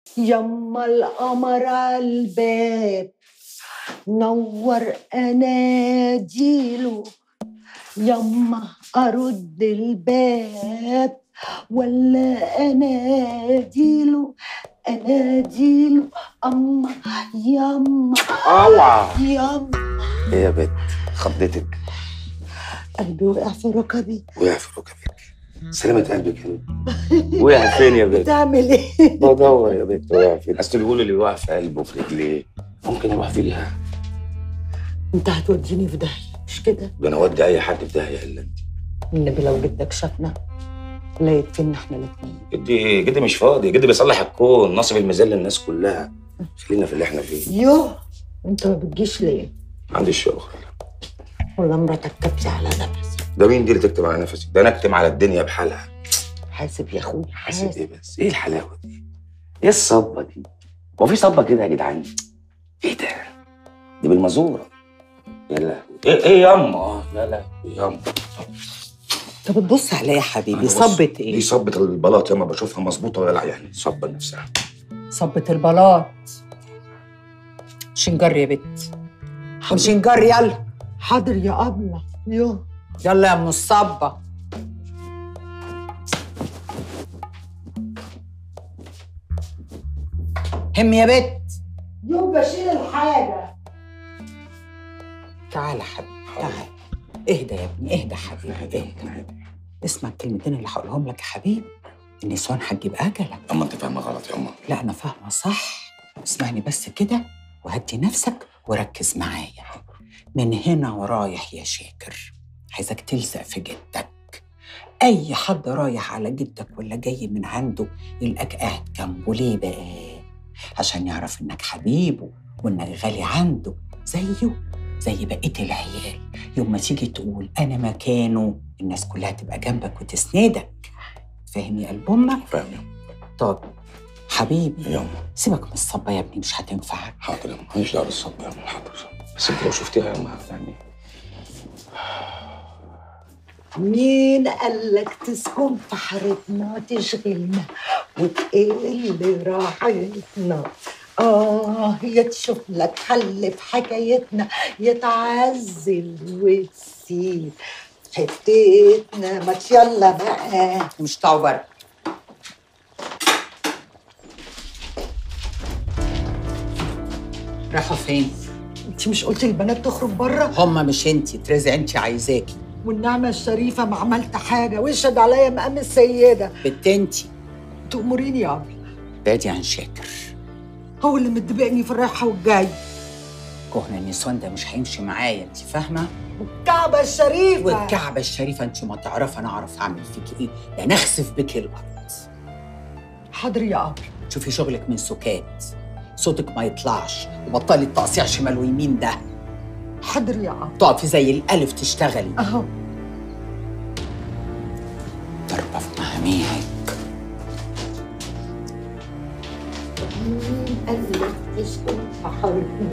يما القمر الباب نور اناديله يما ارد الباب ولا اناديله اناديله اما يما اوعى يما ايه يا بت خضتك قلبي وقع في ركبي وقع في ركبك سلامة قلبك يا بت وقع فين يا بت بتعمل ايه بدور يا بت وقع فين اصل بيقولوا اللي وقع في قلبه في رجليه ممكن يروح في ليها انت هتوديني في داهيه مش كده ده انا اودي اي حد في داهيه الا انت النبي لو جدك شافنا لا يكفينا احنا الاثنين جدي جدي مش فاضي جدي بيصلح الكون ناصب الميزان للناس كلها خلينا في اللي احنا فيه يوه انت ما بتجيش ليه عندي الشغل ولا مراتك كابسه على نفسك ده مين دي اللي تكتب على نفسي ده انا اكتم على الدنيا بحالها حاسب يا اخويا حاسب ايه بس ايه الحلاوه دي ايه الصبه دي هو في صبه كده يا جدعان ايه ده دي بالمزوره يا لهوي ايه ايه ياما لا لا ياما انت بتبص عليا يا حبيبي أنا بص، صبت دي ايه صبة البلاط ياما بشوفها مظبوطه ولا لا يعني صبة نفسها صبت البلاط شنجر يا بت شنجر يلا حاضر يا أبلة يوه يلا يا ام الصبة هم يا بت يوم بشيل الحاجة تعال حبيبي تعال اهدى يا ابني اهدى حبيبي اهدى اسمع الكلمتين اللي هقولهم لك يا حبيبي النسوان هتجيب اجلك اما انت فاهمه غلط ياما لا انا فاهمه صح اسمعني بس كده وهدي نفسك وركز معايا من هنا ورايح يا شاكر عايزك تلزق في جدك اي حد رايح على جدك ولا جاي من عنده يلقاك قاعد جنبه ليه بقى عشان يعرف انك حبيبه وانك غالي عنده زيه زي بقيه العيال يوم ما تيجي تقول انا مكانه الناس كلها تبقى جنبك وتسندك فاهم يا قلب امك فاهم ياما طب حبيبي ياما سيبك من الصبا يا ابني مش هتنفعك حاضر ياما ماليش دعوه بالصبة ياما حاضر بس انت لو شفتيها ياما يعني مين قالك تسكن في حارتنا تشغلنا وتقل راحتنا آه يا تشوف لك حل في حكايتنا يتعزل وتسيب حتتنا ما يلا بقى مش طاو بره راحوا فين؟ انت مش قلتي البنات تخرج بره؟ هما مش انت ترزع انت عايزاكي والنعمة الشريفة ما عملت حاجة واشهد عليا مقام السيدة بنت انت تأمريني يا أبي بعدي عن شاكر هو اللي مدبقني في الرايحة والجاي كهن النسوان ده مش هيمشي معايا انت فاهمة؟ والكعبة الشريفة والكعبة الشريفة انت ما تعرف انا اعرف اعمل فيك ايه ده انا اخسف بك الارض حاضر يا أبي شوفي شغلك من سكات صوتك ما يطلعش وبطلي التقصيع شمال ويمين ده حاضر يا أبي تقفي زي الألف تشتغلي أهو ضربة في مهاميعك مين قال لك تسكن في حارتنا